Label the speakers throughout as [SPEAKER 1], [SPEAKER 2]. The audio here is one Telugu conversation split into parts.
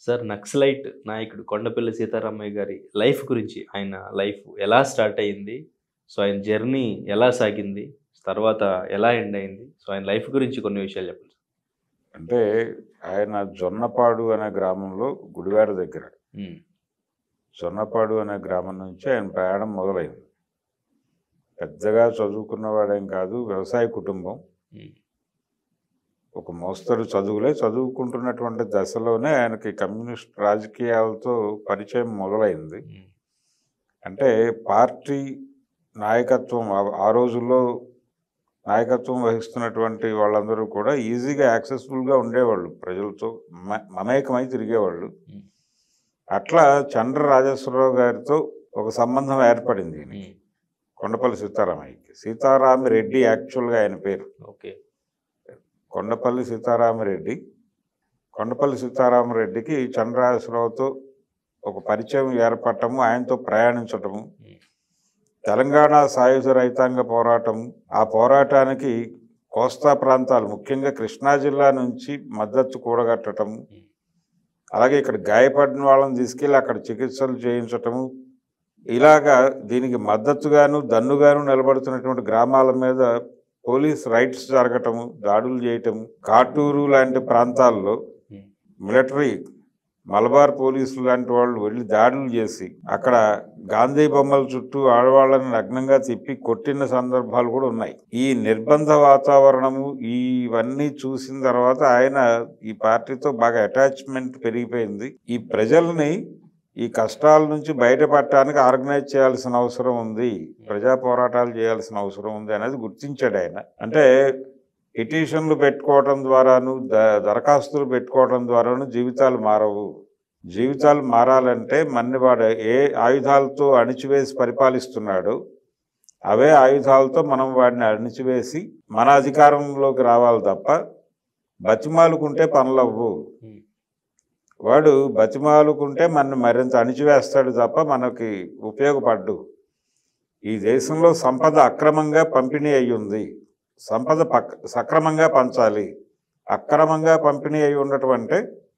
[SPEAKER 1] సార్ నక్సలైట్ నాయకుడు కొండపల్లి సీతారామయ్య గారి లైఫ్ గురించి ఆయన లైఫ్ ఎలా స్టార్ట్ అయ్యింది సో ఆయన జర్నీ ఎలా సాగింది తర్వాత ఎలా ఎండ్ అయింది సో ఆయన లైఫ్ గురించి కొన్ని విషయాలు చెప్పండి
[SPEAKER 2] అంటే ఆయన జొన్నపాడు అనే గ్రామంలో గుడివాడ దగ్గర
[SPEAKER 1] ఉమ్,
[SPEAKER 2] జొన్నపాడు అనే గ్రామం నుంచి ఆయన ప్రయాణం మొదలైంది పెద్దగా చదువుకున్నవాడేం కాదు వ్యవసాయ కుటుంబం
[SPEAKER 1] ఉమ్,
[SPEAKER 2] ఒక మోస్తరు చదువులే చదువుకుంటున్నటువంటి దశలోనే ఆయనకి కమ్యూనిస్ట్ రాజకీయాలతో పరిచయం మొదలైంది
[SPEAKER 1] ఉమ్,
[SPEAKER 2] అంటే పార్టీ నాయకత్వం ఆ- ఆ రోజుల్లో నాయకత్వం వహిస్తున్నటువంటి వాళ్ళందరూ కూడా ఈజీగా యాక్సెసిబుల్గా ఉండేవాళ్ళు ప్రజలతో మ- మమేకమై తిరిగేవాళ్ళు
[SPEAKER 1] ఉమ్,
[SPEAKER 2] అట్లా చంద్ర రాజేశ్వరరావు గారితో ఒక సంబంధం ఏర్పడింది ఈయనకి.
[SPEAKER 1] ఉమ్,
[SPEAKER 2] కొండపల్లి సీతారామయ్యకి సీతారామిరెడ్డి యాక్చువల్గా ఆయన పేరు
[SPEAKER 1] ఓకే
[SPEAKER 2] కొండపల్లి సీతారామరెడ్డి కొండపల్లి సీతారామరెడ్డికి చంద్రరాజేశ్వరరావుతో ఒక పరిచయం ఏర్పడటము ఆయనతో ప్రయాణించటము
[SPEAKER 1] ఉమ్,
[SPEAKER 2] తెలంగాణ సాయుధ రైతాంగ పోరాటం ఆ పోరాటానికి కోస్తా ప్రాంతాలు ముఖ్యంగా కృష్ణా జిల్లా నుంచి మద్దతు కూడగట్టడం అలాగే ఇక్కడ గాయపడిన వాళ్ళని తీసుకెళ్ళి అక్కడ చికిత్సలు చేయించటము ఇలాగా దీనికి మద్దతుగాను దన్నుగాను నిలబడుతున్నటువంటి గ్రామాల మీద పోలీస్ రైట్స్ జరగటము దాడులు చేయటము కాటూరు లాంటి ప్రాంతాల్లో
[SPEAKER 1] ఉమ్,
[SPEAKER 2] మిలిటరీ మలబార్ పోలీసులు లాంటి వాళ్ళు వెళ్ళి దాడులు చేసి అక్కడ గాంధీ బొమ్మల చుట్టూ ఆడవాళ్ళని నగ్నంగా తిప్పి కొట్టిన సందర్భాలు కూడా ఉన్నాయి ఈ నిర్బంధ వాతావరణము ఇవన్నీ చూసిన తర్వాత ఆయన ఈ పార్టీతో బాగా అటాచ్మెంట్ పెరిగిపోయింది ఈ ప్రజల్ని ఈ కష్టాల నుంచి బయటపడటానికి ఆర్గనైజ్ చేయాల్సిన అవసరం ఉంది ప్రజా పోరాటాలు చేయాల్సిన అవసరం ఉంది అనేది గుర్తించాడు ఆయన అంటే పిటిషన్లు పెట్టుకోవడం ద్వారాను ద- దరఖాస్తులు పెట్టుకోవడం ద్వారాను జీవితాలు మారవు జీవితాలు మారాలంటే మన్నివాడు ఏ ఆయుధాలతో అణిచివేసి పరిపాలిస్తున్నాడో అవే ఆయుధాలతో మనం వాడిని అణిచివేసి మన అధికారంలోకి రావాలి తప్ప బతిమాలుకుంటే పనులవ్వు
[SPEAKER 1] ఉమ్,
[SPEAKER 2] వాడు బతిమాలుకుంటే మన మరింత అణిచివేస్తాడు తప్ప మనకి ఉపయోగపడ్డు ఈ దేశంలో సంపద అక్రమంగా పంపిణీ అయి ఉంది సంపద పక్ సక్రమంగా పంచాలి అక్రమంగా పంపిణీ అయి ఉండటం అంటే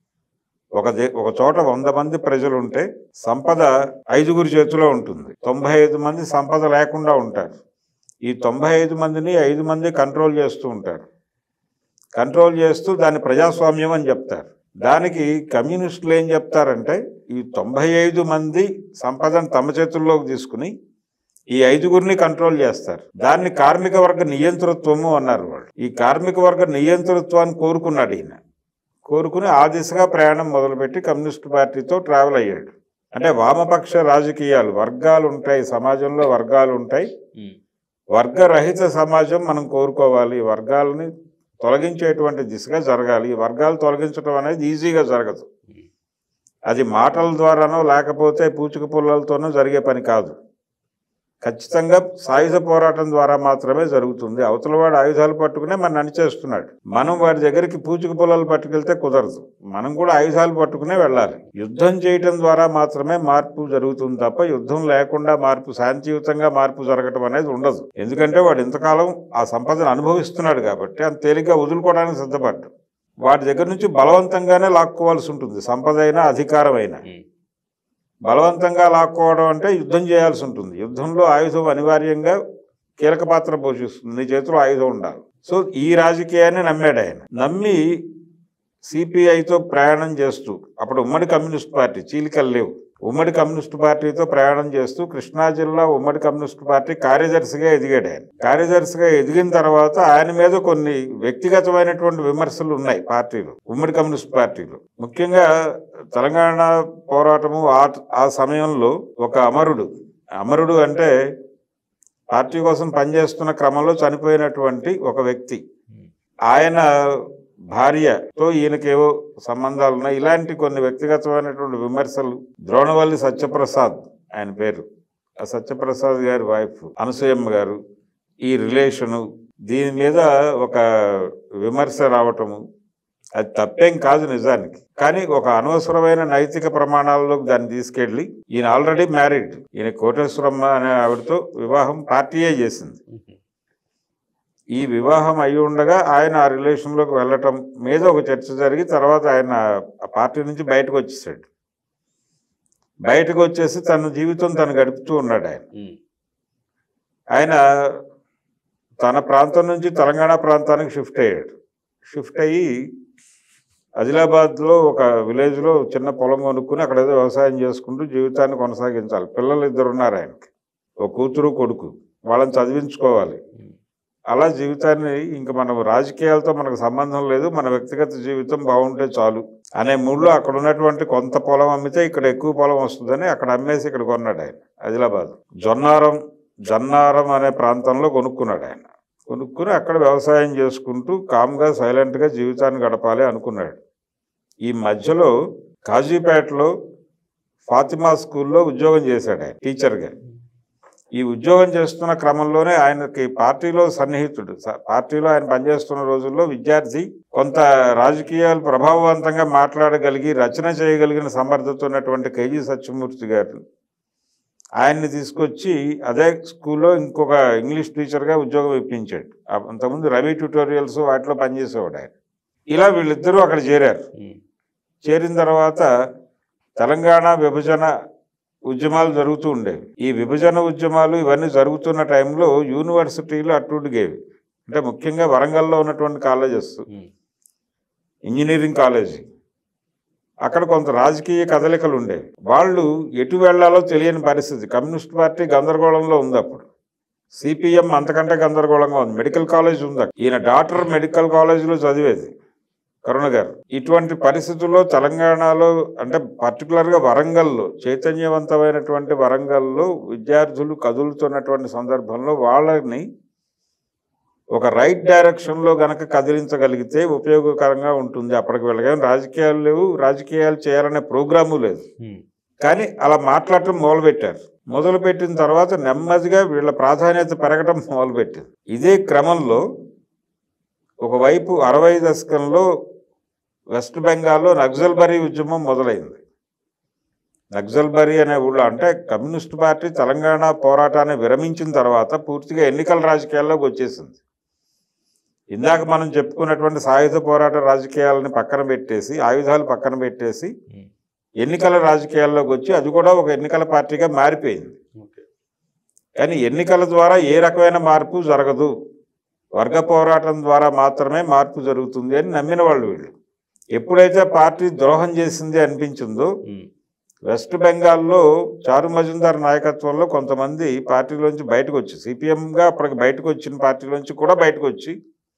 [SPEAKER 2] ఒక దే ఒక చోట వంద మంది ప్రజలు ఉంటే సంపద ఐదుగురి చేతిలో ఉంటుంది తొంభై ఐదు మంది సంపద లేకుండా ఉంటారు ఈ తొంభై ఐదు మందిని ఐదు మంది కంట్రోల్ చేస్తూ ఉంటారు కంట్రోల్ చేస్తూ దాన్ని ప్రజాస్వామ్యం అని చెప్తారు దానికి కమ్యూనిస్టులు ఏం చెప్తారంటే ఈ తొంభై ఐదు మంది సంపదను తమ చేతుల్లోకి తీసుకుని ఈ ఐదుగురిని కంట్రోల్ చేస్తారు దాన్ని కార్మిక వర్గ నియంతృత్వము అన్నారు వాళ్ళు ఈ కార్మిక వర్గ నియంతృత్వాన్ని కోరుకున్నాడు ఈయన కోరుకుని ఆ దిశగా ప్రయాణం మొదలుపెట్టి కమ్యూనిస్ట్ పార్టీతో ట్రావెల్ అయ్యాడు అంటే వామపక్ష రాజకీయాలు వర్గాలు ఉంటాయి సమాజంలో వర్గాలు ఉంటాయి
[SPEAKER 1] ఉమ్,
[SPEAKER 2] వర్గరహిత సమాజం మనం కోరుకోవాలి ఈ వర్గాలని తొలగించేటువంటి దిశగా జరగాలి ఈ వర్గాలు తొలగించడం అనేది ఈజీగా జరగదు
[SPEAKER 1] ఉమ్,
[SPEAKER 2] అది మాటల ద్వారానో లేకపోతే పూచిక పుల్లలతోనో జరిగే పని కాదు ఖచ్చితంగా సాయుధ పోరాటం ద్వారా మాత్రమే జరుగుతుంది అవతలవాడు ఆయుధాలు పట్టుకునే మన అణిచేస్తున్నాడు మనం వాడి దగ్గరికి పూచిక పుల్లలు పట్టుకెళ్తే కుదరదు మనం కూడా ఆయుధాలు పట్టుకునే వెళ్ళాలి యుద్ధం చేయటం ద్వారా మాత్రమే మార్పు జరుగుతుంది తప్ప యుద్ధం లేకుండా మార్పు శాంతియుతంగా మార్పు జరగటం అనేది ఉండదు ఎందుకంటే వాడు ఇంతకాలం ఆ సంపదను అనుభవిస్తున్నాడు కాబట్టి అంత తేలిగ్గా వదులుకోవడానికి సిద్ధపడ్డు వాడి దగ్గర నుంచి బలవంతంగానే లాక్కోవాల్సి ఉంటుంది సంపద అయినా అధికారం అయినా
[SPEAKER 1] ఉమ్,
[SPEAKER 2] బలవంతంగా లాక్కోవడం అంటే యుద్ధం చేయాల్సి ఉంటుంది యుద్ధంలో ఆయుధం అనివార్యంగా కీలక పాత్ర పోషిస్తుంది నీ చేతిలో ఆయుధం ఉండాలి సో ఈ రాజకీయాన్ని నమ్మాడు ఆయన నమ్మి సిపిఐతో ప్రయాణం చేస్తూ అప్పుడు ఉమ్మడి కమ్యూనిస్ట్ పార్టీ చీలికలు లేవు ఉమ్మడి కమ్యూనిస్ట్ పార్టీతో ప్రయాణం చేస్తూ కృష్ణా జిల్లా ఉమ్మడి కమ్యూనిస్ట్ పార్టీ కార్యదర్శిగా ఎదిగాడు ఆయన కార్యదర్శిగా ఎదిగిన తర్వాత ఆయన మీద కొన్ని వ్యక్తిగతమైనటువంటి విమర్శలు ఉన్నాయి పార్టీలు ఉమ్మడి కమ్యూనిస్ట్ పార్టీలు ముఖ్యంగా తెలంగాణ పోరాటము ఆ ఆ సమయంలో ఒక అమరుడు అమరుడు అంటే పార్టీ కోసం పనిచేస్తున్న క్రమంలో చనిపోయినటువంటి ఒక వ్యక్తి
[SPEAKER 1] ఉమ్,
[SPEAKER 2] ఆయన భార్యతో ఈయనకేవో సంబంధాలు ఉన్నాయి ఇలాంటి కొన్ని వ్యక్తిగతమైనటువంటి విమర్శలు ద్రోణవల్లి సత్యప్రసాద్ ఆయన పేరు ఆ సత్యప్రసాద్ గారి వైఫ్ అనసూయమ్మ గారు ఈ రిలేషను దీని మీద ఒక విమర్శ రావటము అది తప్పేం కాదు నిజానికి కానీ ఒక అనవసరమైన నైతిక ప్రమాణాల్లోకి దాన్ని తీసుకెళ్ళి ఈయన ఆల్రెడీ మ్యారీడ్ ఈయన కోటేశ్వరమ్మ అనే ఆవిడతో వివాహం పార్టీయే చేసింది
[SPEAKER 1] ఉమ్,
[SPEAKER 2] ఈ వివాహం అయి ఉండగా ఆయన ఆ రిలేషన్లోకి వెళ్ళటం మీద ఒక చర్చ జరిగి తర్వాత ఆయన ఆ పార్టీ నుంచి బయటకు వచ్చేసాడు బయటకు వచ్చేసి తన జీవితం తను గడుపుతూ ఉన్నాడు ఆయన
[SPEAKER 1] ఉమ్,
[SPEAKER 2] ఆయన తన ప్రాంతం నుంచి తెలంగాణ ప్రాంతానికి షిఫ్ట్ అయ్యాడు షిఫ్ట్ అయ్యి ఆదిలాబాద్లో ఒక విలేజ్లో చిన్న పొలం కొనుక్కుని అక్కడ ఏదో వ్యవసాయం చేసుకుంటూ జీవితాన్ని కొనసాగించాలి పిల్లలు ఇద్దరు ఉన్నారు ఆయనకి ఒక కూతురు కొడుకు వాళ్ళని చదివించుకోవాలి
[SPEAKER 1] ఉమ్,
[SPEAKER 2] అలా జీవితాన్ని ఇంక మనం రాజకీయాలతో మనకు సంబంధం లేదు మన వ్యక్తిగత జీవితం బాగుంటే చాలు అనే మూడులో అక్కడ ఉన్నటువంటి కొంత పొలం అమ్మితే ఇక్కడ ఎక్కువ పొలం వస్తుందని అక్కడ అమ్మేసి ఇక్కడ కొన్నాడు ఆయన ఆదిలాబాద్ జొన్నారం జన్నారం అనే ప్రాంతంలో కొనుక్కున్నాడు ఆయన కొనుక్కుని అక్కడ వ్యవసాయం చేసుకుంటూ కామ్గా సైలెంట్గా జీవితాన్ని గడపాలి అనుకున్నాడు ఈ మధ్యలో కాజీపేటలో ఫాతిమా స్కూల్లో ఉద్యోగం చేశాడు ఆయన టీచర్గా ఈ ఉద్యోగం చేస్తున్న క్రమంలోనే ఆయనకి పార్టీలో సన్నిహితుడు స- పార్టీలో ఆయన పనిచేస్తున్న రోజుల్లో విద్యార్థి కొంత రాజకీయాలు ప్రభావవంతంగా మాట్లాడగలిగి రచన చేయగలిగిన సమర్థత ఉన్నటువంటి కేజీ సత్యమూర్తి గారు ఆయన్ని తీసుకొచ్చి అదే స్కూల్లో ఇంకొక ఇంగ్లీష్ టీచర్గా ఉద్యోగం ఇప్పించాడు ఆ- అంతకుముందు రవి ట్యూటోరియల్స్ వాటిలో పనిచేసేవాడు ఆయన ఇలా వీళ్ళిద్దరూ అక్కడ చేరారు
[SPEAKER 1] ఉమ్,
[SPEAKER 2] చేరిన తర్వాత తెలంగాణ విభజన ఉద్యమాలు జరుగుతూ ఉండేవి ఈ విభజన ఉద్యమాలు ఇవన్నీ జరుగుతున్న టైంలో యూనివర్సిటీలు అట్టుడిగేవి అంటే ముఖ్యంగా వరంగల్లో ఉన్నటువంటి కాలేజెస్
[SPEAKER 1] ఉమ్,
[SPEAKER 2] ఇంజనీరింగ్ కాలేజీ అక్కడ కొంత రాజకీయ కదలికలు ఉండేవి వాళ్ళు ఎటు వెళ్లాలో తెలియని పరిస్థితి కమ్యూనిస్ట్ పార్టీ గందరగోళంలో ఉంది అప్పుడు సిపిఎం అంతకంటే గందరగోళంగా ఉంది మెడికల్ కాలేజ్ ఉంది అక్కడ. ఈయన డాక్టర్ మెడికల్ కాలేజీలో చదివేది కరుణ గారు ఇటువంటి పరిస్థితుల్లో తెలంగాణలో అంటే పర్టికులర్గా వరంగల్లో చైతన్యవంతమైనటువంటి వరంగల్లో విద్యార్థులు కదులుతున్నటువంటి సందర్భంలో వాళ్ళని ఒక రైట్ డైరెక్షన్లో గనక కదిలించగలిగితే ఉపయోగకరంగా ఉంటుంది అప్పటికి వెళ్ళగా రాజకీయాలు లేవు రాజకీయాలు చేయాలనే ప్రోగ్రాము లేదు
[SPEAKER 1] ఉమ్,
[SPEAKER 2] కానీ అలా మాట్లాడటం మొదలుపెట్టారు మొదలుపెట్టిన తర్వాత నెమ్మదిగా వీళ్ళ ప్రాధాన్యత పెరగటం మొదలుపెట్టింది ఇదే క్రమంలో ఒకవైపు అరవై దశకంలో వెస్ట్ బెంగాల్లో నక్సల్బరీ ఉద్యమం మొదలైంది నక్సల్బరీ అనే ఊళ్ళో అంటే కమ్యూనిస్ట్ పార్టీ తెలంగాణ పోరాటాన్ని విరమించిన తర్వాత పూర్తిగా ఎన్నికల రాజకీయాల్లోకి వచ్చేసింది ఇందాక మనం చెప్పుకున్నటువంటి సాయుధ పోరాట రాజకీయాలని పక్కన పెట్టేసి ఆయుధాలు పక్కన పెట్టేసి
[SPEAKER 1] ఉమ్,
[SPEAKER 2] ఎన్నికల రాజకీయాల్లోకి వచ్చి అది కూడా ఒక ఎన్నికల పార్టీగా మారిపోయింది
[SPEAKER 1] ఓకే
[SPEAKER 2] కానీ ఎన్నికల ద్వారా ఏ రకమైన మార్పు జరగదు వర్గ పోరాటం ద్వారా మాత్రమే మార్పు జరుగుతుంది అని నమ్మిన వాళ్ళు వీళ్ళు ఎప్పుడైతే పార్టీ ద్రోహం చేసింది అనిపించిందో
[SPEAKER 1] ఉమ్,
[SPEAKER 2] వెస్ట్ బెంగాల్లో చారు మజుందార్ నాయకత్వంలో కొంతమంది పార్టీలోంచి బయటకు వచ్చి సిపిఎంగా అప్పటికి బయటకు వచ్చిన పార్టీలోంచి కూడా బయటకు వచ్చి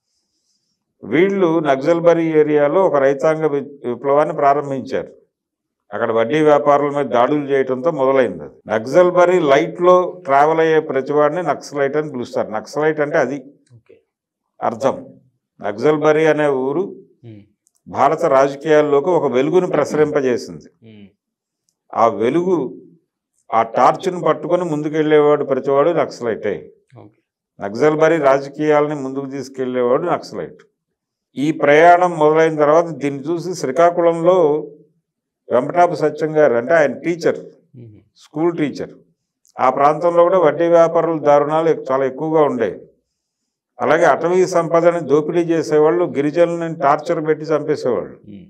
[SPEAKER 2] వీళ్ళు నక్సల్బరీ ఏరియాలో ఒక రైతాంగ వి- విప్లవాన్ని ప్రారంభించారు అక్కడ వడ్డీ వ్యాపారుల మీద దాడులు చేయడంతో మొదలైంది అది నక్సల్బరీ లైట్లో ట్రావెల్ అయ్యే ప్రతివాడిని నక్సలైట్ అని పిలుస్తారు నక్సలైట్ అంటే అది
[SPEAKER 1] ఓకే
[SPEAKER 2] అర్థం నక్సల్బరీ అనే ఊరు
[SPEAKER 1] ఉమ్,
[SPEAKER 2] భారత రాజకీయాల్లోకి ఒక వెలుగును ప్రసరింపజేసింది
[SPEAKER 1] ఉమ్,
[SPEAKER 2] ఆ వెలుగు ఆ టార్చ్ను పట్టుకొని ముందుకెళ్ళేవాడు ప్రతివాడు నక్సలైటే
[SPEAKER 1] ఓకే
[SPEAKER 2] నక్సల్బరీ రాజకీయాలని ముందుకు తీసుకెళ్లేవాడు నక్సలైట్ ఈ ప్రయాణం మొదలైన తర్వాత దీన్ని చూసి శ్రీకాకుళంలో వెంపటాపు సత్యం గారు అంటే ఆయన టీచర్
[SPEAKER 1] ఉమ్,
[SPEAKER 2] స్కూల్ టీచర్ ఆ ప్రాంతంలో కూడా వడ్డీ వ్యాపారుల దారుణాలు ఎక్- చాలా ఎక్కువగా ఉండేవి అలాగే అటవీ సంపదని దోపిడీ చేసేవాళ్ళు గిరిజనులను టార్చర్ పెట్టి చంపేసేవాళ్ళు
[SPEAKER 1] ఉమ్,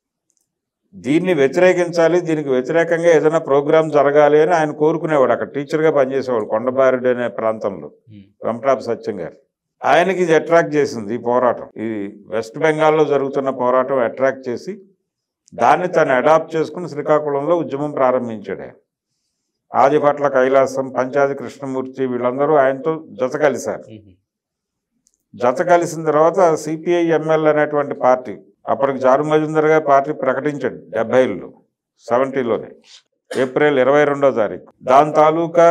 [SPEAKER 2] దీన్ని వ్యతిరేకించాలి దీనికి వ్యతిరేకంగా ఏదైనా ప్రోగ్రాం జరగాలి అని ఆయన కోరుకునేవాడు అక్కడ టీచర్గా పనిచేసేవాడు కొండబారుడు అనే ప్రాంతంలో
[SPEAKER 1] ఉమ్,
[SPEAKER 2] వెంకటాపు సత్యం గారు ఆయనకి ఇది అట్రాక్ట్ చేసింది ఈ పోరాటం ఈ వెస్ట్ బెంగాల్లో జరుగుతున్న పోరాటం అట్రాక్ట్ చేసి దాన్ని తను అడాప్ట్ చేసుకుని శ్రీకాకుళంలో ఉద్యమం ప్రారంభించాడు ఆయన ఆదిపట్ల కైలాసం పంచాది కృష్ణమూర్తి వీళ్ళందరూ ఆయనతో జత కలిశారు
[SPEAKER 1] ఉమ్,
[SPEAKER 2] జత కలిసిన తర్వాత సిపిఐ ఎంఎల్ అనేటువంటి పార్టీ అప్పటికి చారు మజుందర్ గారు పార్టీ ప్రకటించాడు డెబ్బైలో సెవెంటీలోనే ఏప్రిల్ ఇరవై రెండో తారీఖు దాని తాలూకా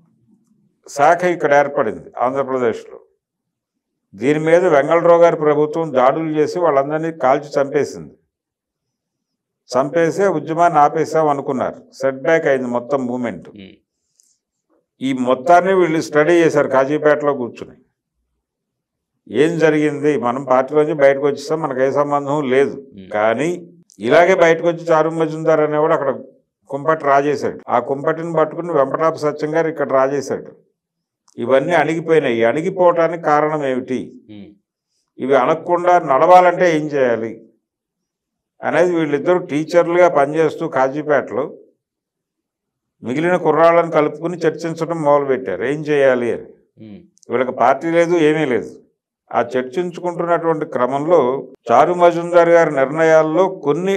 [SPEAKER 2] శాఖ ఇక్కడ ఏర్పడింది ఆంధ్రప్రదేశ్లో దీని మీద వెంగళరావు గారి ప్రభుత్వం దాడులు చేసి వాళ్ళందరినీ కాల్చి చంపేసింది చంపేసి ఆ ఉద్యమాన్ని ఆపేసాం అనుకున్నారు సెట్ బ్యాక్ అయింది మొత్తం మూమెంట్
[SPEAKER 1] ఉమ్,
[SPEAKER 2] ఈ మొత్తాన్ని వీళ్ళు స్టడీ చేశారు కాజీపేటలో కూర్చుని ఏం జరిగింది మనం పార్టీలోంచి బయటకు వచ్చేస్తాం మనకు ఏ సంబంధం లేదు
[SPEAKER 1] ఉమ్,
[SPEAKER 2] కానీ ఇలాగే బయటకు వచ్చి చారు మజుందార్ అనేవాడు అక్కడ కుంపటి రాజేశాడు ఆ కుంపటిని పట్టుకుని వెంపటాపు సత్యం గారు ఇక్కడ రాజేశాడు ఇవన్నీ అణిగిపోయినాయి ఈ అణిగిపోవటానికి కారణం ఏమిటి
[SPEAKER 1] ఉమ్,
[SPEAKER 2] ఇవి అనకుండా నడవాలంటే ఏం చేయాలి అనేది వీళ్ళిద్దరూ టీచర్లుగా పనిచేస్తూ కాజీపేటలో మిగిలిన కుర్రాళ్ళని కలుపుకుని చర్చించడం మొదలుపెట్టారు ఏం చేయాలి అని
[SPEAKER 1] ఉమ్,
[SPEAKER 2] వీళ్ళకి పార్టీ లేదు ఏమీ లేదు ఆ చర్చించుకుంటున్నటువంటి క్రమంలో చారు మజుందార్ గారి నిర్ణయాల్లో కొన్ని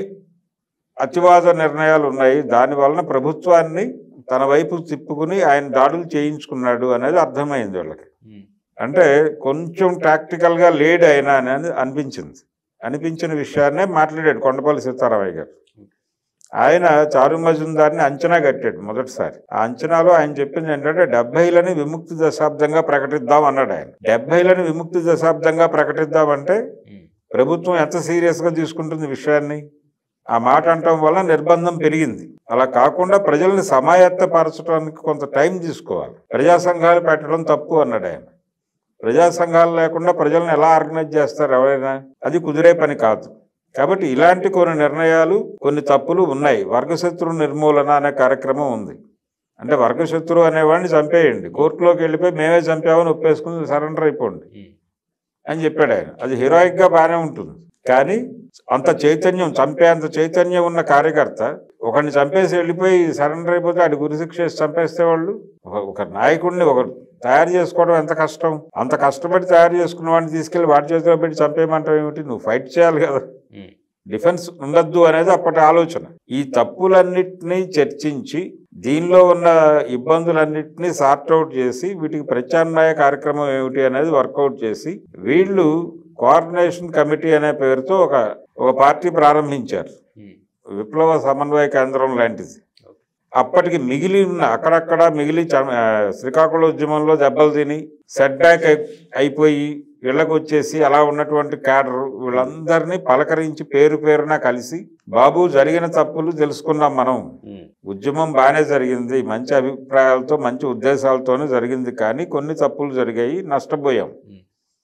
[SPEAKER 2] అతివాద నిర్ణయాలు ఉన్నాయి దాని వలన ప్రభుత్వాన్ని తన వైపు తిప్పుకుని ఆయన దాడులు చేయించుకున్నాడు అనేది అర్థమైంది వీళ్ళకి
[SPEAKER 1] ఉమ్,
[SPEAKER 2] అంటే కొంచెం టాక్టికల్గా లేడ్ అయినా అనేది అనిపించింది అనిపించిన విషయాన్నే మాట్లాడాడు కొండపల్లి సీతారామయ్య గారు ఆయన చారు మజుందార్ని అంచనా కట్టాడు మొదటిసారి ఆ అంచనాలో ఆయన చెప్పింది ఏంటంటే డెబ్బైలని విముక్తి దశాబ్దంగా ప్రకటిద్దాం అన్నాడు ఆయన డెబ్బైలని విముక్తి దశాబ్దంగా ప్రకటిద్దామంటే
[SPEAKER 1] ఉమ్,
[SPEAKER 2] ప్రభుత్వం ఎంత సీరియస్గా తీసుకుంటుంది విషయాన్ని ఆ మాట అంటం వల్ల నిర్బంధం పెరిగింది అలా కాకుండా ప్రజల్ని సమాయత్తపరచడానికి కొంత టైం తీసుకోవాలి ప్రజా సంఘాలు పెట్టడం తప్పు అన్నాడు ఆయన ప్రజా సంఘాలు లేకుండా ప్రజల్ని ఎలా ఆర్గనైజ్ చేస్తారు ఎవరైనా అది కుదిరే పని కాదు కాబట్టి ఇలాంటి కొన్ని నిర్ణయాలు కొన్ని తప్పులు ఉన్నాయి వర్గశత్రు నిర్మూలన అనే కార్యక్రమం ఉంది అంటే వర్గశత్రు అనేవాడిని చంపేయండి కోర్టులోకి వెళ్ళిపోయి మేమే చంపామని ఒప్పేసుకుని సరెండర్ అయిపోండి
[SPEAKER 1] ఉమ్,
[SPEAKER 2] అని చెప్పాడు ఆయన అది హీరోయిక్గా బాగానే ఉంటుంది కానీ అంత చైతన్యం చంపేంత చైతన్యం ఉన్న కార్యకర్త ఒకరిని చంపేసి వెళ్ళిపోయి సరెండర్ అయిపోతే ఆడి గురిశిక్ష చేసి చంపేస్తే వాళ్ళు ఒక- ఒక నాయకుడిని ఒక తయారు చేసుకోవడం ఎంత కష్టం అంత కష్టపడి తయారు చేసుకున్న వాడిని తీసుకెళ్లి వాడి చేతిలో పెట్టి చంపేయమంటావు ఏమిటి నువ్వు ఫైట్ చేయాలి కదా
[SPEAKER 1] ఉమ్,
[SPEAKER 2] డిఫెన్స్ ఉండద్దు అనేది అప్పటి ఆలోచన ఈ తప్పులన్నిటినీ చర్చించి దీనిలో ఉన్న ఇబ్బందులన్నిటినీ సార్ట్అవుట్ చేసి వీటికి ప్రత్యామ్నాయ కార్యక్రమం ఏమిటి అనేది వర్కౌట్ చేసి వీళ్ళు కోఆర్డినేషన్ కమిటీ అనే పేరుతో ఒక ఒక పార్టీ ప్రారంభించారు
[SPEAKER 1] ఉమ్,
[SPEAKER 2] విప్లవ సమన్వయ కేంద్రం లాంటిది అప్పటికి మిగిలి ఉన్న అక్కడక్కడ మిగిలి చ- ఆ, శ్రీకాకుళం ఉద్యమంలో దెబ్బలు తిని సెట్ బ్యాక్ అయిపోయి ఇళ్లకు వచ్చేసి అలా ఉన్నటువంటి క్యాడర్ వీళ్ళందరినీ పలకరించి పేరు పేరున కలిసి బాబు జరిగిన తప్పులు తెలుసుకున్నాం మనం
[SPEAKER 1] ఉమ్,
[SPEAKER 2] ఉద్యమం బాగానే జరిగింది మంచి అభిప్రాయాలతో మంచి ఉద్దేశాలతోనే జరిగింది కానీ కొన్ని తప్పులు జరిగాయి నష్టపోయాం
[SPEAKER 1] ఉమ్,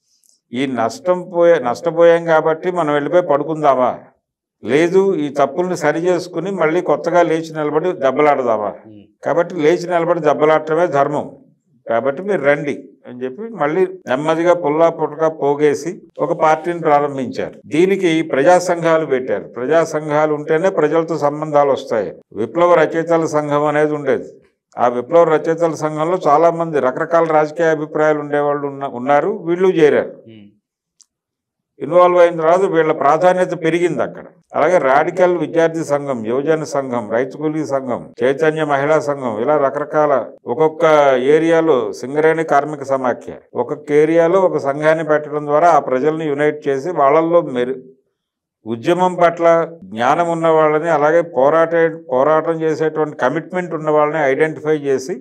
[SPEAKER 2] ఈ నష్టం పోయే నష్టపోయాం కాబట్టి మనం వెళ్ళిపోయి పడుకుందామా లేదు ఈ తప్పుల్ని సరి చేసుకుని మళ్ళీ కొత్తగా లేచి నిలబడి దెబ్బలాడదామా
[SPEAKER 1] ఉమ్,
[SPEAKER 2] కాబట్టి లేచి నిలబడి దెబ్బలాడటమే ధర్మం కాబట్టి మీరు రండి అని చెప్పి మళ్ళీ నెమ్మదిగా పుల్లా పుట్టగా పోగేసి ఒక పార్టీని ప్రారంభించారు దీనికి ప్రజా సంఘాలు పెట్టారు ప్రజా సంఘాలు ఉంటేనే ప్రజలతో సంబంధాలు వస్తాయి విప్లవ రచయితల సంఘం అనేది ఉండేది ఆ విప్లవ రచయితల సంఘంలో చాలా మంది రకరకాల రాజకీయ అభిప్రాయాలు ఉండేవాళ్ళు ఉన్న ఉన్నారు వీళ్ళు చేరారు
[SPEAKER 1] ఉమ్,
[SPEAKER 2] ఇన్వాల్వ్ అయిన తర్వాత వీళ్ళ ప్రాధాన్యత పెరిగింది అక్కడ అలాగే రాడికల్ విద్యార్థి సంఘం యువజన సంఘం రైతు కూలీ సంఘం చైతన్య మహిళా సంఘం ఇలా రకరకాల ఒక్కొక్క ఏరియాలో సింగరేణి కార్మిక సమాఖ్య ఒక్కొక్క ఏరియాలో ఒక సంఘాన్ని పెట్టడం ద్వారా ఆ ప్రజల్ని యునైట్ చేసి వాళ్ళల్లో మెరు ఉద్యమం పట్ల జ్ఞానం ఉన్న వాళ్ళని అలాగే పోరాటే పోరాటం చేసేటువంటి కమిట్మెంట్ ఉన్న వాళ్ళని ఐడెంటిఫై చేసి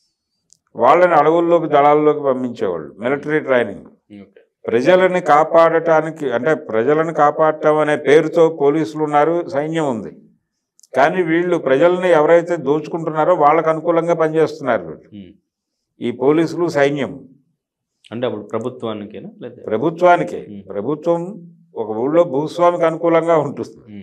[SPEAKER 2] వాళ్ళని అడవుల్లోకి దళాల్లోకి పంపించేవాళ్ళు మిలిటరీ ట్రైనింగ్
[SPEAKER 1] ఓకే
[SPEAKER 2] ప్రజలని కాపాడటానికి అంటే ప్రజలను కాపాడటం అనే పేరుతో పోలీసులు ఉన్నారు సైన్యం ఉంది కానీ వీళ్ళు ప్రజల్ని ఎవరైతే దోచుకుంటున్నారో వాళ్ళకు అనుకూలంగా పనిచేస్తున్నారు వీళ్ళు
[SPEAKER 1] ఉమ్.
[SPEAKER 2] ఈ పోలీసులు సైన్యం
[SPEAKER 1] అంటే అప్పుడు ప్రభుత్వానికేనా లేదా
[SPEAKER 2] ప్రభుత్వానికే
[SPEAKER 1] ఉమ్.
[SPEAKER 2] ప్రభుత్వం ఒక ఊళ్ళో భూస్వామికి అనుకూలంగా ఉంటుంది
[SPEAKER 1] ఉమ్,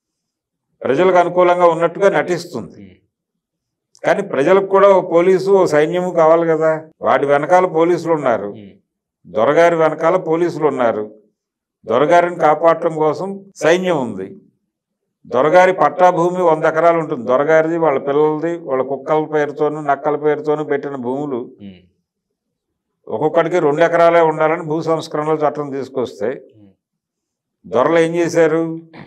[SPEAKER 2] ప్రజలకు అనుకూలంగా ఉన్నట్టుగా నటిస్తుంది
[SPEAKER 1] ఉమ్,
[SPEAKER 2] కానీ ప్రజలకు కూడా ఓ పోలీసు ఓ సైన్యము కావాలి కదా వాటి వెనకాల పోలీసులు ఉన్నారు
[SPEAKER 1] ఉమ్,
[SPEAKER 2] దొరగారి వెనకాల పోలీసులు ఉన్నారు దొరగారిని కాపాడటం కోసం సైన్యం ఉంది దొరగారి పట్టా భూమి వంద ఎకరాలు ఉంటుంది దొరగారిది వాళ్ళ పిల్లలది వాళ్ళ కుక్కల పేరుతోనూ నక్కల పేరుతోనూ పెట్టిన భూములు
[SPEAKER 1] ఉమ్,
[SPEAKER 2] ఒక్కొక్కడికి రెండు ఎకరాలే ఉండాలని భూ సంస్కరణలో చట్టం తీసుకొస్తే
[SPEAKER 1] ఉమ్,
[SPEAKER 2] దొరలు ఏం చేశారు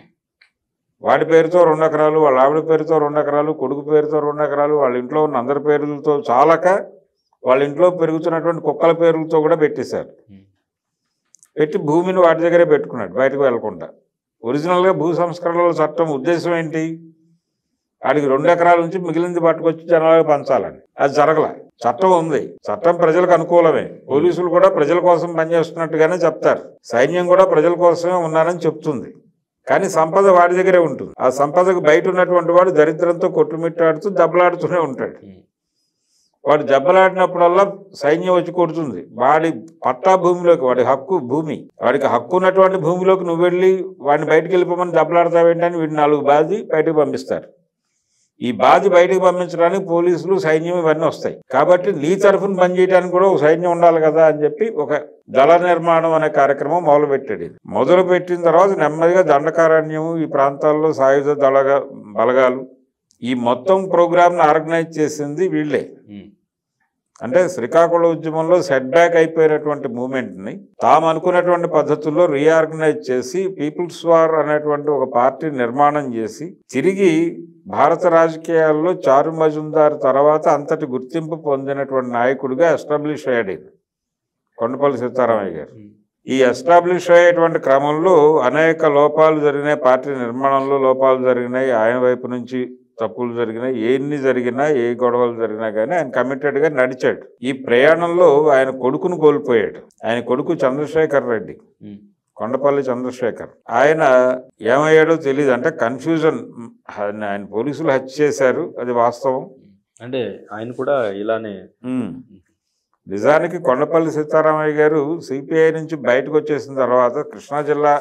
[SPEAKER 2] వాడి పేరుతో రెండు ఎకరాలు వాళ్ళ ఆవిడ పేరుతో రెండు ఎకరాలు కొడుకు పేరుతో రెండు ఎకరాలు వాళ్ళ ఇంట్లో ఉన్న అందరి పేర్లతో చాలక వాళ్ళ ఇంట్లో పెరుగుతున్నటువంటి కుక్కల పేర్లతో కూడా పెట్టేశారు
[SPEAKER 1] ఉమ్,
[SPEAKER 2] పెట్టి భూమిని వాటి దగ్గరే పెట్టుకున్నాడు బయటకు వెళ్లకుండా ఒరిజినల్గా భూ సంస్కరణల చట్టం ఉద్దేశం ఏంటి వాడికి రెండు ఎకరాల నుంచి మిగిలింది పట్టుకొచ్చి జనాలకు పంచాలని అది జరగల చట్టం ఉంది చట్టం ప్రజలకు అనుకూలమే పోలీసులు కూడా ప్రజల కోసం పనిచేస్తున్నట్టుగానే చెప్తారు సైన్యం కూడా ప్రజల కోసమే ఉన్నారని చెప్తుంది కానీ సంపద వాడి దగ్గరే ఉంటుంది ఆ సంపదకు బయట ఉన్నటువంటి వాడు దరిద్రంతో కొట్టుమిట్టాడుతూ దెబ్బలాడుతూనే ఉంటాడు
[SPEAKER 1] ఉమ్,
[SPEAKER 2] వాడు దెబ్బలాడినప్పుడల్లా సైన్యం వచ్చి కొడుతుంది వాడి పట్టా భూమిలోకి వాడి హక్కు భూమి వాడికి హక్కు ఉన్నటువంటి భూమిలోకి నువ్వు వెళ్ళి వాడిని బయటికి వెళ్ళిపోమని దెబ్బలాడతావేంటని వీడిని నాలుగు బాది బయటకు పంపిస్తారు ఈ బాధ బయటకు పంపించడానికి పోలీసులు సైన్యం ఇవన్నీ వస్తాయి కాబట్టి నీ తరఫున పనిచేయడానికి కూడా ఒక సైన్యం ఉండాలి కదా అని చెప్పి ఒక దళ నిర్మాణం అనే కార్యక్రమం మొదలు పెట్టాడు ఇది. మొదలు పెట్టిన తర్వాత నెమ్మదిగా దండకారణ్యం ఈ ప్రాంతాల్లో సాయుధ దళగా బలగాలు ఈ మొత్తం ప్రోగ్రామ్ని ఆర్గనైజ్ చేసింది వీళ్ళే
[SPEAKER 1] ఉమ్,
[SPEAKER 2] అంటే శ్రీకాకుళం ఉద్యమంలో సెట్ బ్యాక్ అయిపోయినటువంటి మూమెంట్ని తాము అనుకున్నటువంటి పద్ధతుల్లో రీఆర్గనైజ్ చేసి పీపుల్స్ వార్ అనేటువంటి ఒక పార్టీ నిర్మాణం చేసి తిరిగి భారత రాజకీయాల్లో చారు మజుందార్ తర్వాత అంతటి గుర్తింపు పొందినటువంటి నాయకుడిగా ఎస్టాబ్లిష్ అయ్యాడు ఈయన. కొండపల్లి సీతారామయ్య గారు
[SPEAKER 1] ఉమ్,
[SPEAKER 2] ఈ ఎస్టాబ్లిష్ అయ్యేటువంటి క్రమంలో అనేక లోపాలు జరిగినాయి పార్టీ నిర్మాణంలో లోపాలు జరిగినాయి ఆయన వైపు నుంచి తప్పులు జరిగినాయి ఎన్ని జరిగినా ఏ గొడవలు జరిగినా కానీ ఆయన కమిటెడ్ గా నడిచాడు ఈ ప్రయాణంలో ఆయన కొడుకును కోల్పోయాడు ఆయన కొడుకు చంద్రశేఖర్ రెడ్డి
[SPEAKER 1] ఉమ్,
[SPEAKER 2] కొండపల్లి చంద్రశేఖర్ ఆయన ఏమయ్యాడో తెలియదు అంటే కన్ఫ్యూజన్ ఆయన పోలీసులు హత్య చేశారు అది వాస్తవం
[SPEAKER 1] అంటే ఆయన కూడా ఇలానే
[SPEAKER 2] ఉమ్. నిజానికి కొండపల్లి సీతారామయ్య గారు సిపిఐ నుంచి బయటకు వచ్చేసిన తర్వాత కృష్ణా జిల్లా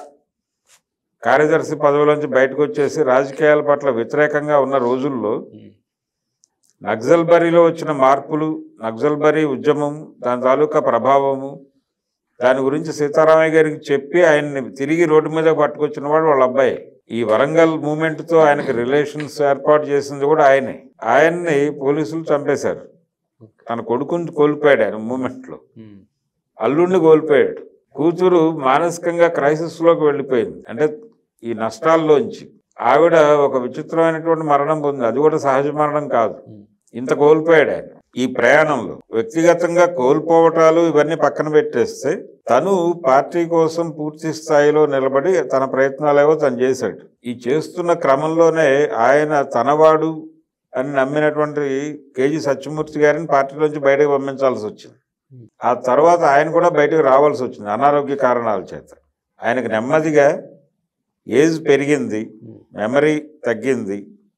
[SPEAKER 2] కార్యదర్శి పదవిలోంచి బయటకు వచ్చేసి రాజకీయాల పట్ల వ్యతిరేకంగా ఉన్న రోజుల్లో
[SPEAKER 1] ఉమ్,
[SPEAKER 2] నక్సల్బరీలో వచ్చిన మార్పులు నక్సల్బరీ ఉద్యమం దాని తాలూకా ప్రభావము దాని గురించి సీతారామయ్య గారికి చెప్పి ఆయన్ని తిరిగి రోడ్డు మీద పట్టుకొచ్చిన వాడు వాళ్ళ అబ్బాయి ఈ వరంగల్ మూమెంట్ తో ఆయనకి రిలేషన్స్ ఏర్పాటు చేసింది కూడా ఆయనే ఆయన్ని పోలీసులు చంపేశారు తన కొడుకుని కోల్పోయాడు ఆయన మూమెంట్ లో
[SPEAKER 1] ఉమ్,
[SPEAKER 2] అల్లుడిని కోల్పోయాడు కూతురు మానసికంగా క్రైసిస్ లోకి వెళ్ళిపోయింది అంటే ఈ నష్టాల్లోంచి ఆవిడ ఒక విచిత్రమైనటువంటి మరణం పొందింది అది కూడా సహజ మరణం కాదు
[SPEAKER 1] ఉమ్,
[SPEAKER 2] ఇంత కోల్పోయాడు ఆయన ఈ ప్రయాణంలో వ్యక్తిగతంగా కోల్పోవటాలు ఇవన్నీ పక్కన పెట్టేస్తే తను పార్టీ కోసం పూర్తి స్థాయిలో నిలబడి తన ప్రయత్నాలేవో తను చేశాడు ఈ చేస్తున్న క్రమంలోనే ఆయన తనవాడు అని నమ్మినటువంటి కేజీ సత్యమూర్తి గారిని పార్టీలోంచి బయటకు పంపించాల్సి వచ్చింది ఆ తర్వాత ఆయన కూడా బయటకు రావాల్సి వచ్చింది అనారోగ్య కారణాల చేత ఆయనకు నెమ్మదిగా ఏజ్ పెరిగింది
[SPEAKER 1] ఉమ్,
[SPEAKER 2] మెమరీ తగ్గింది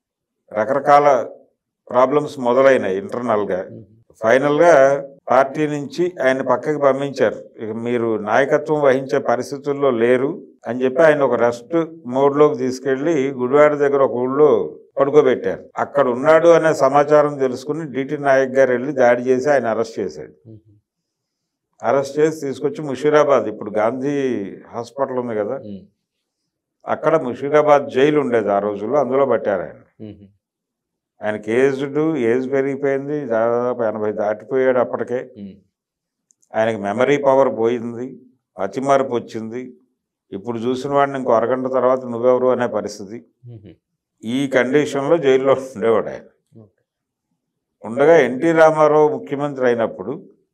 [SPEAKER 2] రకరకాల ప్రాబ్లమ్స్ మొదలైనాయి ఇంటర్నల్గా
[SPEAKER 1] ఉమ్,
[SPEAKER 2] ఫైనల్గా పార్టీ నుంచి ఆయన పక్కకి పంపించారు ఇక మీరు నాయకత్వం వహించే పరిస్థితుల్లో లేరు అని చెప్పి ఆయన ఒక రెస్ట్ మోడ్లోకి తీసుకెళ్లి గుడివాడ దగ్గర ఒక ఊళ్ళో పడుకోబెట్టారు అక్కడ ఉన్నాడు అనే సమాచారం తెలుసుకుని డిటి నాయక్ గారు వెళ్ళి దాడి చేసి ఆయన అరెస్ట్ చేశాడు
[SPEAKER 1] ఉమ్,
[SPEAKER 2] అరెస్ట్ చేసి తీసుకొచ్చి ముషీరాబాద్ ఇప్పుడు గాంధీ హాస్పిటల్ ఉంది కదా
[SPEAKER 1] ఉమ్,
[SPEAKER 2] అక్కడ ముషీరాబాద్ జైలు ఉండేది ఆ రోజుల్లో అందులో పట్టారు ఆయన
[SPEAKER 1] ఉమ్,
[SPEAKER 2] ఆయనకి ఏజ్డ్ ఏజ్ పెరిగిపోయింది దాదాపు ఎనభై దాటిపోయాడు అప్పటికే
[SPEAKER 1] ఉమ్,
[SPEAKER 2] ఆయనకి మెమరీ పవర్ పోయింది అతిమరపు వచ్చింది ఇప్పుడు చూసిన వాడిని ఇంకో అరగంట తర్వాత నువ్వెవరు అనే పరిస్థితి
[SPEAKER 1] ఉమ్,
[SPEAKER 2] ఈ కండిషన్లో జైల్లో ఉండేవాడు ఆయన
[SPEAKER 1] ఓకే.
[SPEAKER 2] ఉండగా ఎన్టీ రామారావు ముఖ్యమంత్రి అయినప్పుడు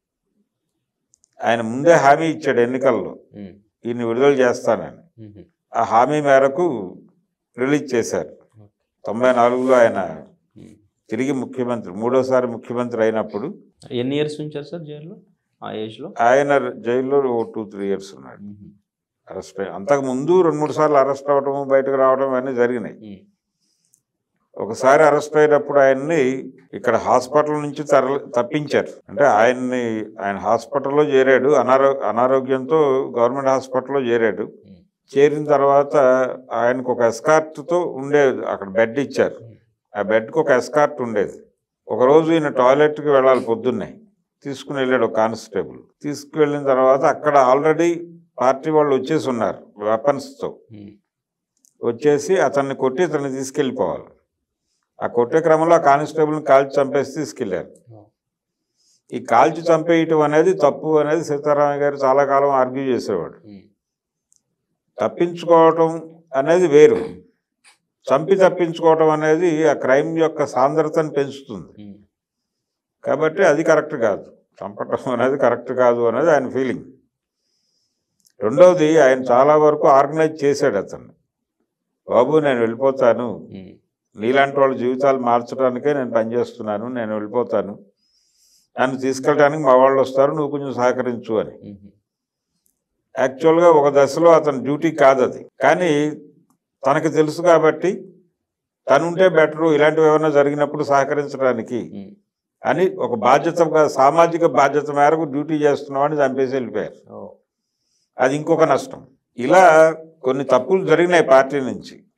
[SPEAKER 2] ఆయన ముందే హామీ ఇచ్చాడు ఎన్నికల్లో
[SPEAKER 1] ఉమ్,
[SPEAKER 2] ఈయన్ని విడుదల చేస్తానని
[SPEAKER 1] ఉమ్,
[SPEAKER 2] ఆ హామీ మేరకు రిలీజ్ చేశారు తొంభై నాలుగులో ఆయన
[SPEAKER 1] ఉమ్.
[SPEAKER 2] తిరిగి ముఖ్యమంత్రి మూడోసారి ముఖ్యమంత్రి అయినప్పుడు
[SPEAKER 1] ఎన్ని ఇయర్స్ ఉంచారు సార్ జైల్లో ఆ ఏజ్లో
[SPEAKER 2] ఆయన జైల్లో ఓ టూ త్రీ ఇయర్స్ ఉన్నాడు అరెస్ట్ అయ్యి అంతకు ముందు రెండు మూడు సార్లు అరెస్ట్ అవ్వడం బయటకు రావడం అన్నీ జరిగినాయి ఒకసారి అరెస్ట్ అయినప్పుడు ఆయన్ని ఇక్కడ హాస్పిటల్ నుంచి తరలి తప్పించారు అంటే ఆయన్ని ఆయన హాస్పిటల్లో చేరాడు అనారో అనారోగ్యంతో గవర్నమెంట్ హాస్పిటల్లో చేరాడు చేరిన తర్వాత ఆయనకు ఒక ఎస్కార్ట్తో ఉండేది అక్కడ బెడ్ ఇచ్చారు ఆ బెడ్కి ఒక ఎస్కార్ట్ ఉండేది ఒకరోజు ఈయన టాయిలెట్కి వెళ్ళాలి పొద్దున్నే తీసుకుని వెళ్ళాడు ఒక కానిస్టేబుల్ తీసుకువెళ్ళిన తర్వాత అక్కడ ఆల్రెడీ పార్టీ వాళ్ళు వచ్చేసి ఉన్నారు వెపన్స్తో వచ్చేసి అతన్ని కొట్టి అతన్ని తీసుకెళ్ళిపోవాలి ఆ కొట్టే క్రమంలో ఆ కానిస్టేబుల్ని కాల్చి చంపేసి తీసుకెళ్లారు ఈ కాల్చి చంపేయటం అనేది తప్పు అనేది సీతారామయ్య గారు చాలా కాలం ఆర్గ్యూ చేసేవాడు తప్పించుకోవటం అనేది వేరు చంపి తప్పించుకోవటం అనేది ఆ క్రైమ్ యొక్క సాంద్రతను పెంచుతుంది కాబట్టి అది కరెక్ట్ కాదు చంపటం అనేది కరెక్ట్ కాదు అనేది ఆయన ఫీలింగ్ రెండవది ఆయన చాలా వరకు ఆర్గనైజ్ చేశాడు అతన్ని బాబు నేను వెళ్ళిపోతాను నీలాంటి వాళ్ళ జీవితాలు మార్చడానికే నేను పనిచేస్తున్నాను నేను వెళ్ళిపోతాను నన్ను తీసుకెళ్ళడానికి మా వాళ్ళు వస్తారు నువ్వు కొంచెం సహకరించు అని యాక్చువల్గా ఒక దశలో అతని డ్యూటీ కాదు అది కానీ తనకు తెలుసు కాబట్టి తనుంటే బెటరు ఇలాంటివి ఏమైనా జరిగినప్పుడు సహకరించడానికి అని ఒక బాధ్యత సామాజిక బాధ్యత మేరకు డ్యూటీ చేస్తున్నామని చంపేసి వెళ్ళిపోయారు అది ఇంకొక నష్టం ఇలా కొన్ని తప్పులు జరిగినాయి పార్టీ నుంచి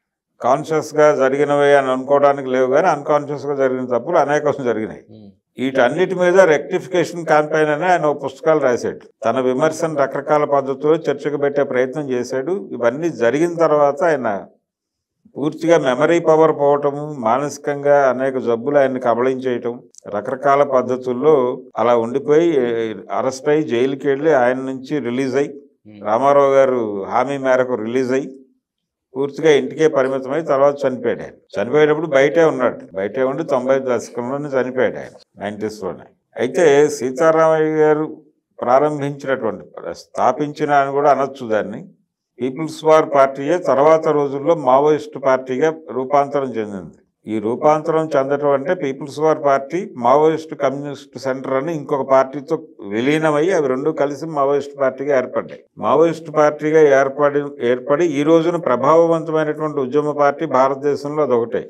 [SPEAKER 2] కాన్షియస్గా జరిగినవి అని అనుకోవడానికి లేవు కానీ అన్కాన్షియస్గా జరిగిన తప్పులు అనేకం జరిగినాయి
[SPEAKER 1] ఉమ్,
[SPEAKER 2] వీటన్నిటి మీద రెక్టిఫికేషన్ క్యాంపెయిన్ అని ఆయన ఓ పుస్తకాలు రాశాడు తన విమర్శను రకరకాల పద్ధతుల్లో చర్చకు పెట్టే ప్రయత్నం చేశాడు ఇవన్నీ జరిగిన తర్వాత ఆయన పూర్తిగా మెమరీ పవర్ పోవటము మానసికంగా అనేక జబ్బులు ఆయన్ని కబళించేయటం రకరకాల పద్ధతుల్లో అలా ఉండిపోయి అరెస్ట్ అయ్యి జైలుకి వెళ్ళి ఆయన నుంచి రిలీజ్ అయ్యి
[SPEAKER 1] ఉమ్,
[SPEAKER 2] రామారావు గారు హామీ మేరకు రిలీజ్ అయ్యి పూర్తిగా ఇంటికే పరిమితమై తర్వాత చనిపోయాడు ఆయన చనిపోయేటప్పుడు బయటే ఉన్నాడు బయటే ఉండి తొంభై దశకంలోనే చనిపోయాడు ఆయన నైంటీస్లోనే అయితే సీతారామయ్య గారు ప్రారంభించినటువంటి స్థాపించిన అని కూడా అనొచ్చు దాన్ని పీపుల్స్ వార్ పార్టీయే తర్వాత రోజుల్లో మావోయిస్ట్ పార్టీగా రూపాంతరం చెందింది ఈ రూపాంతరం చెందటం అంటే people's war party maoist communist centre అని ఇంకొక పార్టీతో విలీనమై అవి రెండు కలిసి మావోయిస్ట్ పార్టీగా ఏర్పడ్డాయి మావోయిస్ట్ పార్టీగా ఏర్పడి ఏర్పడి ఈ రోజున ప్రభావవంతమైనటువంటి ఉద్యమ పార్టీ భారతదేశంలో అదొకటే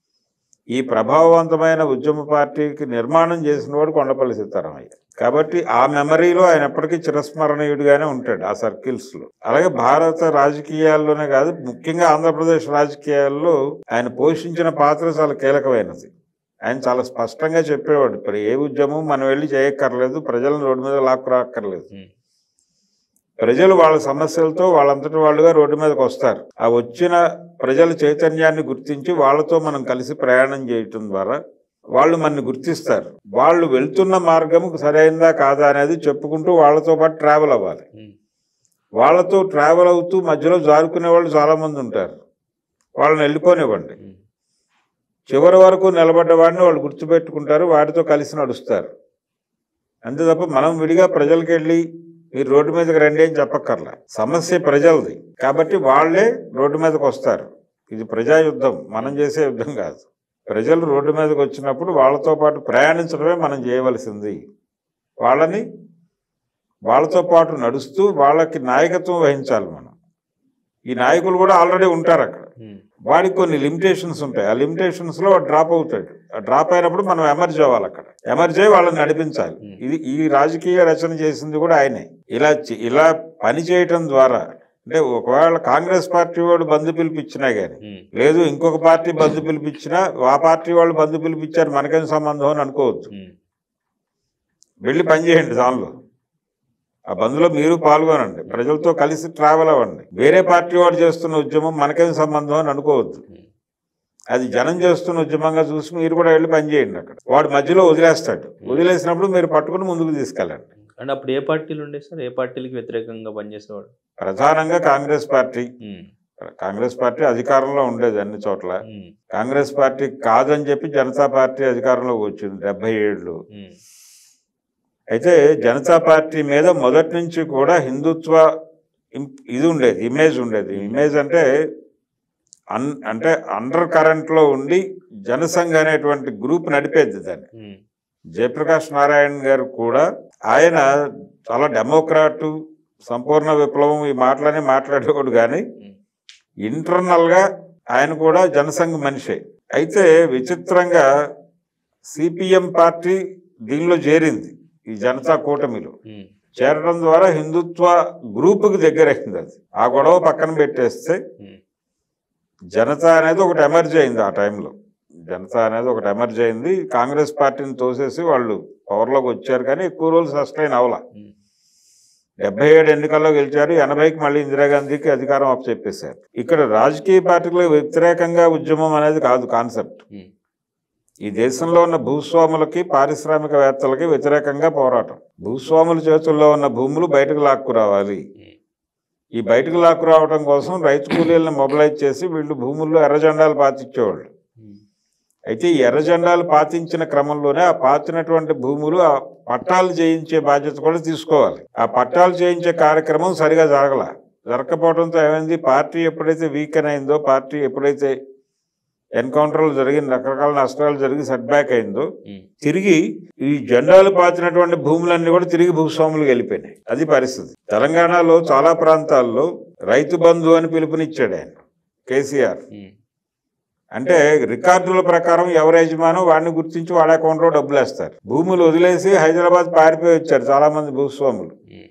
[SPEAKER 2] ఈ ప్రభావవంతమైన ఉద్యమ పార్టీకి నిర్మాణం చేసిన వాడు కొండపల్లి సీతారామయ్య కాబట్టి ఆ మెమరీలో ఆయన ఎప్పటికీ చిరస్మరణీయుడిగానే ఉంటాడు ఆ సర్కిల్స్ లో అలాగే భారత రాజకీయాల్లోనే కాదు ముఖ్యంగా ఆంధ్రప్రదేశ్ రాజకీయాల్లో ఆయన పోషించిన పాత్ర చాలా కీలకమైనది ఆయన చాలా స్పష్టంగా చెప్పేవాడు ఇప్పుడు ఏ ఉద్యమం మనం వెళ్ళి చేయక్కర్లేదు ప్రజలను రోడ్డు మీద లాక్కురాక్కర్లేదు
[SPEAKER 1] ఉమ్,
[SPEAKER 2] ప్రజలు వాళ్ళ సమస్యలతో వాళ్ళంతటి వాళ్ళుగా రోడ్డు మీదకి వస్తారు ఆ వచ్చిన ప్రజల చైతన్యాన్ని గుర్తించి వాళ్ళతో మనం కలిసి ప్రయాణం చేయటం ద్వారా వాళ్ళు మనని గుర్తిస్తారు వాళ్ళు వెళ్తున్న మార్గం సరైందా కాదా అనేది చెప్పుకుంటూ వాళ్ళతో పాటు ట్రావెల్ అవ్వాలి
[SPEAKER 1] ఉమ్,
[SPEAKER 2] వాళ్ళతో ట్రావెల్ అవుతూ మధ్యలో జారుకునే వాళ్ళు చాలా మంది ఉంటారు వాళ్ళని వెళ్ళిపోనివ్వండి
[SPEAKER 1] ఉమ్,
[SPEAKER 2] చివరి వరకు నిలబడ్డ వాడిని వాళ్ళు గుర్తుపెట్టుకుంటారు వాటితో కలిసి నడుస్తారు అంతే తప్ప మనం విడిగా ప్రజలకు వెళ్ళి మీరు రోడ్డు మీదకి రండి అని చెప్పక్కర్లా సమస్య ప్రజలది కాబట్టి వాళ్ళే రోడ్డు మీదకి వస్తారు ఇది ప్రజా యుద్ధం మనం చేసే యుద్ధం కాదు ప్రజలు రోడ్డు మీదకి వచ్చినప్పుడు వాళ్ళతో పాటు ప్రయాణించడమే మనం చేయవలసింది వాళ్ళని వాళ్ళతో పాటు నడుస్తూ వాళ్ళకి నాయకత్వం వహించాలి మనం ఈ నాయకులు కూడా ఆల్రెడీ ఉంటారు అక్కడ
[SPEAKER 1] ఉమ్,
[SPEAKER 2] వాడికి కొన్ని లిమిటేషన్స్ ఉంటాయి ఆ లిమిటేషన్స్ లో వాడు డ్రాప్ అవుతాడు ఆ డ్రాప్ అయినప్పుడు మనం ఎమర్జ్ అవ్వాలి అక్కడ ఎమర్జ్ అయ్యి వాళ్ళని నడిపించాలి
[SPEAKER 1] Hmm.
[SPEAKER 2] ఇది ఈ రాజకీయ రచన చేసింది కూడా ఆయనే ఇలా చే- ఇలా పని చేయటం ద్వారా అంటే ఒకవేళ కాంగ్రెస్ పార్టీ వాడు బంధు పిలిపించినా గానీ
[SPEAKER 1] ఉమ్,
[SPEAKER 2] లేదు ఇంకొక పార్టీ బంధు పిలిపించినా ఆ పార్టీ వాళ్ళు బంధు పిలిపించారు మనకేం సంబంధం అని అనుకోవద్దు
[SPEAKER 1] ఉమ్,
[SPEAKER 2] వెళ్ళి పని చేయండి దానిలో ఆ బంద్లో మీరు పాల్గొనండి ప్రజలతో కలిసి ట్రావెల్ అవ్వండి వేరే పార్టీ వాడు చేస్తున్న ఉద్యమం మనకేం సంబంధం అని అనుకోవద్దు
[SPEAKER 1] ఉమ్,
[SPEAKER 2] అది జనం చేస్తున్న ఉద్యమంగా చూసి మీరు కూడా వెళ్ళి పని చేయండి అక్కడ వాడు మధ్యలో వదిలేస్తాడు వదిలేసినప్పుడు మీరు పట్టుకుని ముందుకు తీసుకెళ్ళండి
[SPEAKER 1] అంటే అప్పుడు ఏ పార్టీలు ఉండే సార్ ఏ పార్టీలకు వ్యతిరేకంగా పనిచేసేవాడు
[SPEAKER 2] ప్రధానంగా కాంగ్రెస్ పార్టీ
[SPEAKER 1] ఉమ్,
[SPEAKER 2] కాంగ్రెస్ పార్టీ అధికారంలో ఉండేది అన్ని చోట్ల
[SPEAKER 1] ఉమ్,
[SPEAKER 2] కాంగ్రెస్ పార్టీ కాదని చెప్పి జనతా పార్టీ అధికారంలోకి వచ్చింది డెబ్బై ఏళ్ళు
[SPEAKER 1] ఉమ్,
[SPEAKER 2] అయితే జనతా పార్టీ మీద మొదటి నుంచి కూడా హిందుత్వ ఇం- ఇది ఉండేది ఇమేజ్ ఉండేది ఇమేజ్ అంటే అన్ అంటే అండర్ కరెంట్లో ఉండి జనసంఘ్ అనేటువంటి గ్రూప్ నడిపేది దాన్ని
[SPEAKER 1] ఉమ్,
[SPEAKER 2] జయప్రకాష్ నారాయణ గారు కూడా ఆయన చాలా డెమోక్రాటు సంపూర్ణ విప్లవం ఈ మాటలనే మాట్లాడేవాడు కానీ
[SPEAKER 1] ఉమ్,
[SPEAKER 2] ఇంటర్నల్గా ఆయన కూడా జనసంఘ మనిషే అయితే విచిత్రంగా సిపిఎం పార్టీ దీనిలో చేరింది ఈ జనతా కూటమిలో
[SPEAKER 1] ఉమ్,
[SPEAKER 2] చేరడం ద్వారా హిందుత్వ గ్రూపుకి దగ్గరైంది అది ఆ గొడవ పక్కన పెట్టేస్తే
[SPEAKER 1] ఉమ్,
[SPEAKER 2] జనతా అనేది ఒకటి ఎమర్జ్ అయింది ఆ టైంలో జనతా అనేది ఒకటి ఎమర్జ్ అయింది కాంగ్రెస్ పార్టీని తోసేసి వాళ్ళు పవర్లోకి వచ్చారు కానీ ఎక్కువ రోజులు సస్టైన్ అవలా
[SPEAKER 1] ఉమ్,
[SPEAKER 2] డెబ్బై ఏడు ఎన్నికల్లో గెలిచారు ఎనభైకి మళ్ళీ ఇందిరాగాంధీకి అధికారం అప్పచెప్పేశారు ఇక్కడ రాజకీయ పార్టీలకు వ్యతిరేకంగా ఉద్యమం అనేది కాదు కాన్సెప్ట్
[SPEAKER 1] ఉమ్,
[SPEAKER 2] ఈ దేశంలో ఉన్న భూస్వాములకి పారిశ్రామికవేత్తలకి వ్యతిరేకంగా పోరాటం భూస్వాముల చేతుల్లో ఉన్న భూములు బయటకు లాక్కురావాలి
[SPEAKER 1] ఉమ్,
[SPEAKER 2] ఈ బయటకు లాక్కురావడం కోసం రైతు కూలీలను మొబిలైజ్ చేసి వీళ్ళు భూముల్లో ఎర్ర జెండాలు పాతించేవాళ్ళు
[SPEAKER 1] ఉమ్,
[SPEAKER 2] అయితే ఈ ఎర్ర జెండాలు పాతించిన క్రమంలోనే ఆ పాతినటువంటి భూములు ఆ పట్టాలు చేయించే బాధ్యత కూడా తీసుకోవాలి ఆ పట్టాలు చేయించే కార్యక్రమం సరిగా జరగల జరగకపోవడంతో ఏమైంది పార్టీ ఎప్పుడైతే వీకెన్ అయిందో పార్టీ ఎప్పుడైతే ఎన్కౌంటర్లు జరిగిన రకరకాల నష్టాలు జరిగి సెట్ బ్యాక్ అయిందో
[SPEAKER 1] ఉమ్,
[SPEAKER 2] తిరిగి ఈ జెండాలు పాతినటువంటి భూములన్నీ కూడా తిరిగి భూస్వాములకు వెళ్ళిపోయినాయి అది పరిస్థితి తెలంగాణలో చాలా ప్రాంతాల్లో రైతు బంధు అని పిలుపునిచ్చాడు ఆయన కేసీఆర్
[SPEAKER 1] ఉమ్,
[SPEAKER 2] అంటే రికార్డుల ప్రకారం ఎవరు యజమానో వాడిని గుర్తించి వాడి అకౌంట్లో డబ్బులు వేస్తారు భూములు వదిలేసి హైదరాబాద్ పారిపోయి వచ్చారు చాలా మంది భూస్వాములు
[SPEAKER 1] ఉమ్,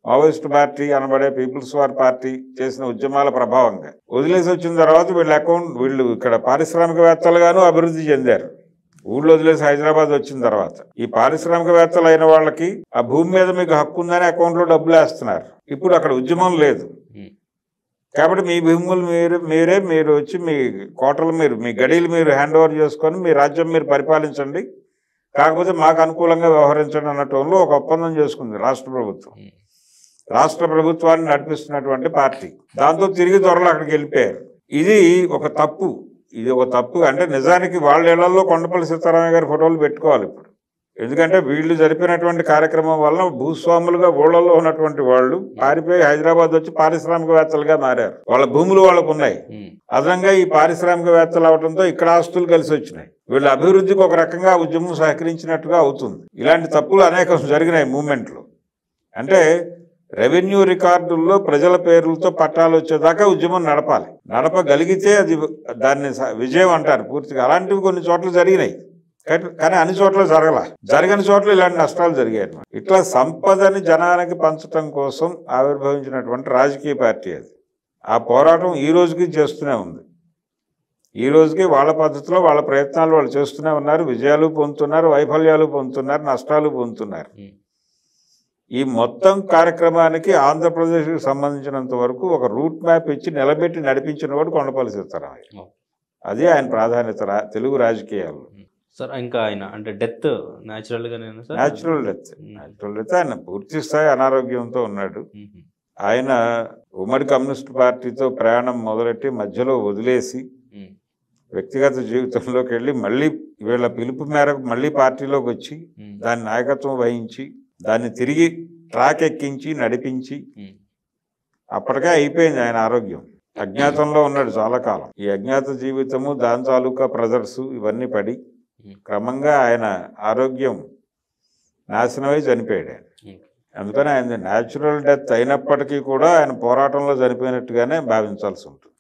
[SPEAKER 2] మావోయిస్ట్ పార్టీ అనబడే పీపుల్స్ వార్ పార్టీ చేసిన ఉద్యమాల ప్రభావంగా వదిలేసి వచ్చిన తర్వాత వీళ్ళ అకౌంట్ వీళ్ళు ఇక్కడ పారిశ్రామికవేత్తలుగాను అభివృద్ధి చెందారు ఊళ్ళో వదిలేసి హైదరాబాద్ వచ్చిన తర్వాత ఈ పారిశ్రామికవేత్తలు అయిన వాళ్ళకి ఆ భూమి మీద మీకు హక్కు ఉందని అకౌంట్లో డబ్బులు వేస్తున్నారు ఇప్పుడు అక్కడ ఉద్యమం లేదు
[SPEAKER 1] ఉమ్,
[SPEAKER 2] కాబట్టి మీ భూములు మీరు మీరే మీరు వచ్చి మీ కోటలు మీరు మీ గడీలు మీరు హ్యాండ్ ఓవర్ చేసుకొని మీ రాజ్యం మీరు పరిపాలించండి కాకపోతే మాకు అనుకూలంగా వ్యవహరించండి అన్న టోన్లో ఒక ఒప్పందం చేసుకుంది రాష్ట్ర ప్రభుత్వం
[SPEAKER 1] ఉమ్,
[SPEAKER 2] రాష్ట్ర ప్రభుత్వాన్ని నడిపిస్తున్నటువంటి పార్టీ దాంతో తిరిగి త్వరలో అక్కడికి వెళ్ళిపోయారు ఇది ఒక తప్పు ఇది ఒక తప్పు అంటే నిజానికి వాళ్ళ ఇళ్లలో కొండపల్లి సీతారామయ్య గారి ఫోటోలు పెట్టుకోవాలి ఇప్పుడు ఎందుకంటే వీళ్ళు జరిపినటువంటి కార్యక్రమం వలన భూస్వాములుగా ఊళ్ళల్లో ఉన్నటువంటి వాళ్ళు పారిపోయి హైదరాబాద్ వచ్చి పారిశ్రామికవేత్తలుగా మారారు వాళ్ళ భూములు వాళ్ళకు ఉన్నాయి
[SPEAKER 1] ఉమ్,
[SPEAKER 2] అదనంగా ఈ పారిశ్రామికవేత్తలు అవడంతో ఇక్కడ ఆస్తులు కలిసి వచ్చినాయి వీళ్ళ అభివృద్ధికి ఒక రకంగా ఆ ఉద్యమం సహకరించినట్టుగా అవుతుంది ఇలాంటి తప్పులు అనేకం జరిగినాయి మూమెంట్లు అంటే రెవెన్యూ రికార్డుల్లో ప్రజల పేర్లతో పట్టాలు వచ్చేదాకా ఉద్యమం నడపాలి నడపగలిగితే అది దాన్ని స- విజయం అంటారు పూర్తిగా అలాంటివి కొన్ని చోట్ల జరిగినాయి కానీ- కానీ అన్ని చోట్ల జరగల జరగని చోట్ల ఇలాంటి నష్టాలు జరిగాయి అన్నమాట. ఇట్లా సంపదని జనానికి పంచటం కోసం ఆవిర్భవించినటువంటి రాజకీయ పార్టీ అది ఆ పోరాటం ఈ రోజుకి చేస్తూనే ఉంది ఈ రోజుకి వాళ్ళ పద్ధతిలో వాళ్ళ ప్రయత్నాలు వాళ్ళు చేస్తూనే ఉన్నారు విజయాలు పొందుతున్నారు వైఫల్యాలు పొందుతున్నారు నష్టాలు పొందుతున్నారు
[SPEAKER 1] ఉమ్.
[SPEAKER 2] ఈ మొత్తం కార్యక్రమానికి ఆంధ్రప్రదేశ్కి సంబంధించినంత వరకు ఒక రూట్ మ్యాప్ ఇచ్చి నిలబెట్టి నడిపించిన వాడు కొండపల్లి సీతారామయ్య
[SPEAKER 1] ఓ.
[SPEAKER 2] అది ఆయన ప్రాధాన్యత రా- తెలుగు రాజకీయాల్లో
[SPEAKER 1] సార్ ఇంకా ఆయన అంటే డెత్ న్యాచురల్ గానే sir
[SPEAKER 2] natural death natural death ఆయన పూర్తి స్థాయి అనారోగ్యంతో ఉన్నాడు
[SPEAKER 1] ఉమ్,
[SPEAKER 2] ఆయన ఉమ్మడి కమ్యూనిస్ట్ పార్టీతో ప్రయాణం మొదలెట్టి మధ్యలో వదిలేసి
[SPEAKER 1] ఉమ్,
[SPEAKER 2] వ్యక్తిగత జీవితంలోకి వెళ్ళి మళ్ళీ వీళ్ళ పిలుపు మేరకు మళ్ళీ పార్టీలోకి వచ్చి
[SPEAKER 1] ఉమ్,
[SPEAKER 2] దాని నాయకత్వం వహించి దాన్ని తిరిగి ట్రాక్ ఎక్కించి నడిపించి
[SPEAKER 1] ఉమ్,
[SPEAKER 2] అప్పటికే అయిపోయింది ఆయన ఆరోగ్యం అజ్ఞాతంలో ఉన్నాడు చాలా కాలం ఈ అజ్ఞాత జీవితము దాని తాలూకా ప్రెజర్స్ ఇవన్నీ పడి
[SPEAKER 1] ఉమ్,
[SPEAKER 2] క్రమంగా ఆయన ఆరోగ్యం నాశనమై చనిపోయాడు ఆయన
[SPEAKER 1] ఉమ్.
[SPEAKER 2] అందుకని ఆయన న్యాచురల్ డెత్ అయినప్పటికీ కూడా ఆయన పోరాటంలో చనిపోయినట్టుగానే భావించాల్సి ఉంటుంది